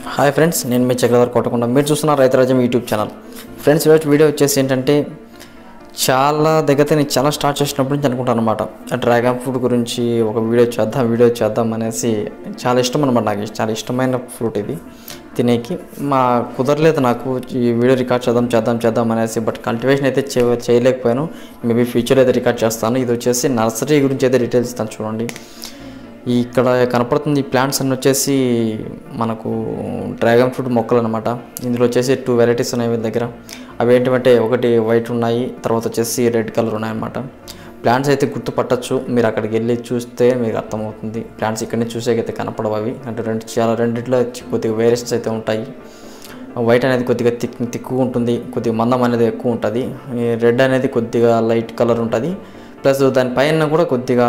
hi friends నేను మీ చక్రధర్ కొట్టకుండా మీరు చూస్తున్న రైతరాజ్యం యూట్యూబ్ ఛానల్ ఫ్రెండ్స్ ఈరోజు వీడియో వచ్చేసి ఏంటంటే చాలా దగ్గర నేను చాలా స్టార్ట్ చేసినప్పుడు నుంచి అనుకుంటాను అనమాట డ్రాగన్ ఫ్రూట్ గురించి ఒక వీడియో చేద్దాం వీడియో చేద్దాం అనేసి చాలా ఇష్టం అనమాట నాకు చాలా ఇష్టమైన ఫ్రూట్ ఇది తినేకి మా కుదరలేదు నాకు ఈ వీడియో రికార్డ్ చేద్దాం చేద్దాం చేద్దాం అనేసి బట్ కల్టివేషన్ అయితే చే- చేయలేకపోయాను మేబీ ఫ్యూచర్ అయితే రికార్డ్ చేస్తాను ఇది వచ్చేసి నర్సరీ గురించి అయితే డీటెయిల్స్ ఇస్తాను చూడండి ఈ ఇక్కడ కనపడుతుంది ఈ ప్లాంట్స్ అన్ని వచ్చేసి మనకు డ్రాగన్ ఫ్రూట్ మొక్కలు అనమాట ఇందులో వచ్చేసి టూ వెరైటీస్ ఉన్నాయి వీళ్ళ దగ్గర అవి ఏంటంటే ఒకటి వైట్ ఉన్నాయి తర్వాత వచ్చేసి రెడ్ కలర్ ఉన్నాయన్నమాట ప్లాంట్స్ అయితే గుర్తుపట్టచ్చు మీరు అక్కడికి వెళ్ళి చూస్తే మీకు అర్థమవుతుంది ప్లాంట్స్ ఇక్కడ నుంచి చూసేకైతే కనపడవు అవి అంటే రెండు చాలా రెండిట్లో కొద్దిగా వేరియేషన్స్ అయితే ఉంటాయి వైట్ అనేది కొద్దిగా థిక్ థిక్గా ఉంటుంది కొద్దిగా మందం అనేది ఎక్కువ ఉంటుంది ఈ రెడ్ అనేది కొద్దిగా లైట్ కలర్ ఉంటుంది ప్లస్ దాని పైన కూడా కొద్దిగా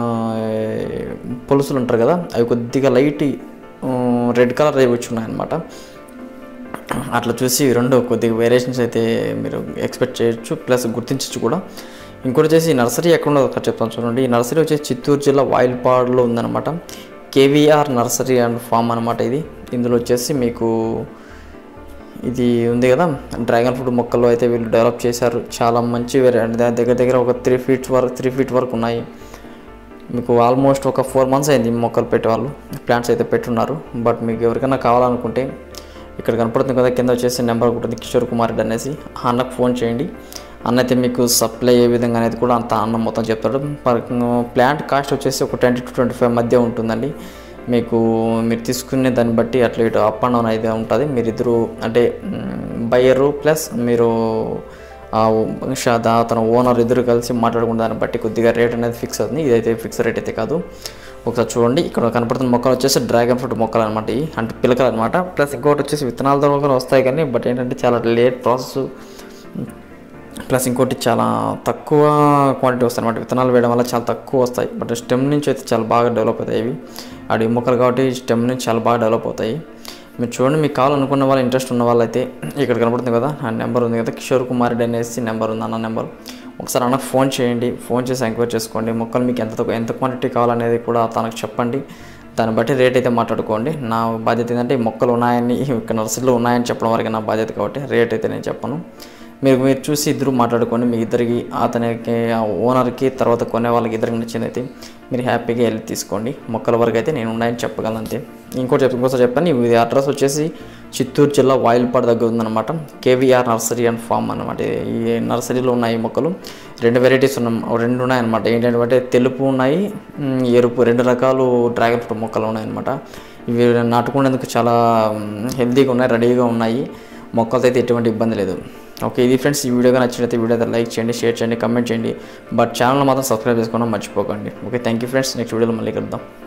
ఏ, పొలుసులు ఉంటారు కదా అవి కొద్దిగా లైట్ రెడ్ కలర్ అవి వచ్చి ఉన్నాయన్నమాట అట్లా చూసి రెండు కొద్దిగా వేరియేషన్స్ అయితే మీరు ఎక్స్పెక్ట్ చేయొచ్చు ప్లస్ గుర్తించవచ్చు కూడా ఇంకోటి వచ్చేసి ఈ నర్సరీ ఎక్కడ ఉన్నదో ఒకటి చెప్తాను చూడండి ఈ నర్సరీ వచ్చేసి చిత్తూరు జిల్లా వాయిల్పాడులో ఉందన్నమాట కేవీఆర్ నర్సరీ అండ్ ఫామ్ అనమాట ఇది ఇందులో వచ్చేసి మీకు ఇది ఉంది కదా డ్రాగన్ ఫ్రూట్ మొక్కలు అయితే వీళ్ళు డెవలప్ చేశారు చాలా మంచి వెరైటీ దగ్గర దగ్గర ఒక త్రీ ఫీట్ వరకు త్రీ ఫీట్ వరకు ఉన్నాయి మీకు ఆల్మోస్ట్ ఒక ఫోర్ మంత్స్ అయింది ఈ మొక్కలు పెట్టేవాళ్ళు ప్లాంట్స్ అయితే పెట్టున్నారు బట్ మీకు ఎవరికైనా కావాలనుకుంటే ఇక్కడ కనపడుతుంది కదా కింద వచ్చేసి నెంబర్ ఉంటుంది కిషోర్ కుమార్ రెడ్డి అనేసి ఆ అన్నకు ఫోన్ చేయండి అన్న అయితే మీకు సప్లై ఏ విధంగా అనేది కూడా అంత అన్న మొత్తం చెప్తాడు పర్ ప్లాంట్ కాస్ట్ వచ్చేసి ఒక ట్వంటీ టు ట్వంటీ ఫైవ్ మధ్య ఉంటుందండి మీకు మీరు తీసుకునే దాన్ని బట్టి అట్లా ఇటు అప్ అండ్ డౌన్ అయితే ఉంటుంది మీరు ఇద్దరు అంటే బయ్యరు ప్లస్ మీరు ఆ షా- దా- అతను ఓనర్ ఇద్దరు కలిసి మాట్లాడుకున్న దాన్ని బట్టి కొద్దిగా రేట్ అనేది ఫిక్స్ అవుతుంది ఇదైతే ఫిక్స్ రేట్ అయితే కాదు ఒకసారి చూడండి ఇక్కడ కనపడుతున్న మొక్కలు వచ్చేసి డ్రాగన్ ఫ్రూట్ మొక్కలు అనమాట ఇవి అంటే పిలకలు అనమాట ప్లస్ ఇంకోటి వచ్చేసి విత్తనాలతో కూడా వస్తాయి కానీ బట్ ఏంటంటే చాలా లేట్ ప్రాసెస్ ప్లస్ ఇంకోటి చాలా తక్కువ క్వాంటిటీ వస్తాయి అనమాట విత్తనాలు వేయడం వల్ల చాలా తక్కువ వస్తాయి బట్ స్టెమ్ నుంచి అయితే చాలా బాగా డెవలప్ అవుతాయి ఇవి అడవి మొక్కలు కాబట్టి స్టెమ్ నుంచి చాలా బాగా డెవలప్ అవుతాయి మీరు చూడండి మీకు కావాలనుకున్న వాళ్ళు ఇంట్రెస్ట్ ఉన్న వాళ్ళైతే ఇక్కడ కనపడుతుంది కదా ఆ నెంబర్ ఉంది కదా కిషోర్ కుమార్ రెడ్డి అనేసి నెంబర్ ఉంది అన్న నెంబర్ ఒకసారి అన్నకు ఫోన్ చేయండి ఫోన్ చేసి ఎంక్వైరీ చేసుకోండి మొక్కలు మీకు ఎంత తక్కువ- ఎంత క్వాంటిటీ కావాలనేది కూడా తనకు చెప్పండి దాన్ని బట్టి రేట్ అయితే మాట్లాడుకోండి నా బాధ్యత ఏంటంటే ఈ మొక్కలు ఉన్నాయని ఇక్కడ నర్సరీలో ఉన్నాయని చెప్పడం వరకు నా బాధ్యత కాబట్టి రేట్ అయితే నేను చెప్పను మీరు మీరు చూసి ఇద్దరు మాట్లాడుకోండి మీ ఇద్దరికి అతనికి ఆ ఓనర్కి తర్వాత కొనే వాళ్ళకి ఇద్దరికి నచ్చింది అయితే మీరు హ్యాపీగా వెళ్ళి తీసుకోండి మొక్కల వరకు అయితే నేను ఉన్నాయని చెప్పగలను అంతే ఇంకోటి చెప్ప ఇంకోసారి చెప్పాను ఇది అడ్రస్ వచ్చేసి చిత్తూరు జిల్లా వాయిల్పాడు దగ్గర ఉందన్నమాట కేవీఆర్ నర్సరీ అండ్ ఫామ్ అనమాట ఈ నర్సరీలో ఉన్నాయి ఈ మొక్కలు రెండు వెరైటీస్ ఉన్న రెండు ఉన్నాయన్నమాట ఏంటంటే తెలుపు ఉన్నాయి ఉమ్, ఎరుపు రెండు రకాలు డ్రాగన్ ఫ్రూట్ మొక్కలు ఉన్నాయన్నమాట ఇవి నాటుకునేందుకు చాలా హెల్తీగా ఉన్నాయి రెడీగా ఉన్నాయి మొక్కలతో అయితే ఎటువంటి ఇబ్బంది లేదు ఓకే ఇది ఫ్రెండ్స్ ఈ వీడియోగా నచ్చినట్లయితే వీడియో అయితే లైక్ చేయండి షేర్ చేయండి కమెంట్ చేయండి బట్ ఛానల్ మాత్రం సబ్స్క్రైబ్ చేసుకోవడం మర్చిపోకండి okay thank you friends next వీడియోలో మళ్ళీ కలుద్దాం